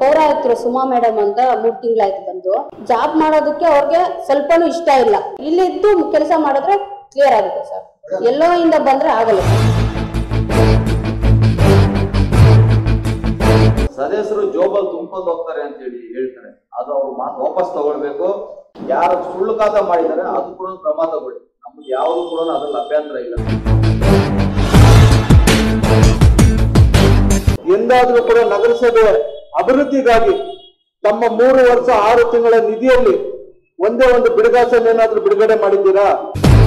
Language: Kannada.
ಪೌರಾಯುಕ್ತರು ಸುಮಾ ಮೇಡಮ್ ಅಂತ ಮೂರ್ ತಿಂಗಳಾಯ್ತು ಬಂದು ಜಾಬ್ ಮಾಡೋದಕ್ಕೆ ಅವ್ರಿಗೆ ಸ್ವಲ್ಪನೂ ಇಷ್ಟ ಇಲ್ಲ ಇಲ್ಲಿದ್ದು ಕೆಲಸ ಮಾಡಿದ್ರೆ ಕ್ಲಿಯರ್ ಆಗುತ್ತೆ ಸರ್ ಎಲ್ಲೋ ಇಂದ ಬಂದ್ರೆ ಆಗಲ್ಲ ಸದಸ್ಯರು ಜೋಬಲ್ ತುಂಬ್ಕೊಂಡು ಹೋಗ್ತಾರೆ ಅಂತ ಹೇಳಿ ಹೇಳ್ತಾರೆ ಅದು ಅವ್ರ ಮಾತು ವಾಪಸ್ ತಗೊಳ್ಬೇಕು ಯಾರು ಸುಳ್ಳು ಖಾತ ಮಾಡಿದ್ದಾರೆ ಅದು ಕೂಡ ಕ್ರಮ ತಗೊಳ್ಳಿ ನಮ್ದು ಯಾವುದು ಕೂಡ ಅದ್ರಲ್ಲಿ ಅಭ್ಯಂತರ ಇಲ್ಲ ಎಂದಾದ್ರೂ ಕೂಡ ನಗರಸಭೆ ಅಭಿವೃದ್ಧಿಗಾಗಿ ತಮ್ಮ ಮೂರು ವರ್ಷ ಆರು ತಿಂಗಳ ನಿಧಿಯಲ್ಲಿ ಒಂದೇ ಒಂದು ಬಿಡುಗಾಸನ್ನೇನಾದ್ರೂ ಬಿಡುಗಡೆ ಮಾಡಿದ್ದೀರಾ